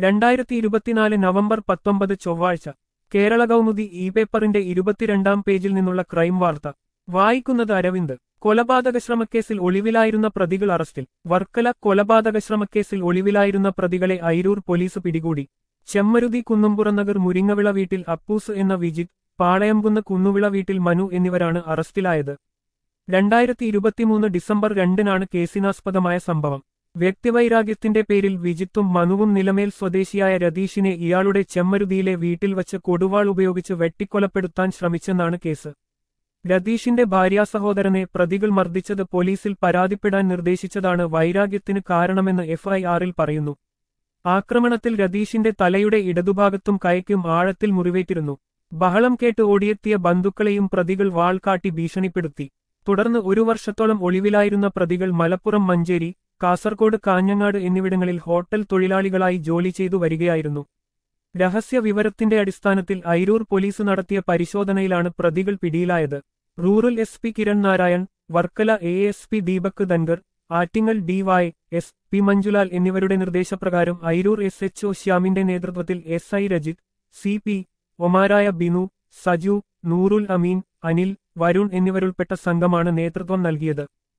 രണ്ടായിരത്തി ഇരുപത്തിനാല് നവംബർ പത്തൊമ്പത് ചൊവ്വാഴ്ച കേരള കൗമുദി ഇ പേപ്പറിന്റെ ഇരുപത്തിരണ്ടാം പേജിൽ നിന്നുള്ള ക്രൈം വാർത്ത വായിക്കുന്നത് അരവിന്ദ് കൊലപാതക ശ്രമക്കേസിൽ ഒളിവിലായിരുന്ന പ്രതികൾ അറസ്റ്റിൽ വർക്കല കൊലപാതക ശ്രമക്കേസിൽ ഒളിവിലായിരുന്ന പ്രതികളെ അയിരൂർ പോലീസ് പിടികൂടി ചെമ്മരുതി കുന്നുംപുറനഗർ മുരിങ്ങവിള വീട്ടിൽ അപ്പൂസ് എന്ന വിജിത് പാളയംകുന്ന് കുന്നുവിള വീട്ടിൽ മനു എന്നിവരാണ് അറസ്റ്റിലായത് രണ്ടായിരത്തി ഇരുപത്തിമൂന്ന് ഡിസംബർ രണ്ടിനാണ് കേസിനാസ്പദമായ സംഭവം വ്യക്തിവൈരാഗ്യത്തിന്റെ പേരിൽ വിജിത്തും മനുവും നിലമേൽ സ്വദേശിയായ രതീഷിനെ ഇയാളുടെ ചെമ്മരുതിയിലെ വീട്ടിൽ വച്ച് കൊടുവാൾ ഉപയോഗിച്ച് വെട്ടിക്കൊലപ്പെടുത്താൻ ശ്രമിച്ചെന്നാണ് കേസ് രതീഷിന്റെ ഭാര്യാസഹോദരനെ പ്രതികൾ മർദ്ദിച്ചത് പോലീസിൽ പരാതിപ്പെടാൻ നിർദ്ദേശിച്ചതാണ് വൈരാഗ്യത്തിന് കാരണമെന്ന് എഫ്ഐആറിൽ പറയുന്നു ആക്രമണത്തിൽ രതീഷിന്റെ തലയുടെ ഇടതുഭാഗത്തും കൈക്കും ആഴത്തിൽ മുറിവേറ്റിരുന്നു ബഹളം കേട്ട് ഓടിയെത്തിയ ബന്ധുക്കളെയും പ്രതികൾ വാൾ കാട്ടി ഭീഷണിപ്പെടുത്തി തുടർന്ന് ഒരു വർഷത്തോളം ഒളിവിലായിരുന്ന പ്രതികൾ മലപ്പുറം മഞ്ചേരി കാസർകോട് കാഞ്ഞങ്ങാട് എന്നിവിടങ്ങളിൽ ഹോട്ടൽ തൊഴിലാളികളായി ജോലി ചെയ്തു വരികയായിരുന്നു രഹസ്യ വിവരത്തിന്റെ അടിസ്ഥാനത്തിൽ അയിരൂർ പോലീസ് നടത്തിയ പരിശോധനയിലാണ് പ്രതികൾ പിടിയിലായത് rural S P Kiran Narayan Varkala A S P Deepak Dhangar Attingal DY S P Manjulal എന്നിവരുടെ നിർദ്ദേശപ്രകാരം അയിരൂർ എസ് എച്ച് ഒ ശ്യാമിന്റെ നേതൃത്വത്തിൽ S I Rajith C P ഒമാരായ ബിനു സജു നൂറുൽ അമീൻ അനിൽ വരുൺ എന്നിവരുൾപ്പെട്ട സംഘമാണ് നേതൃത്വം നൽകിയത്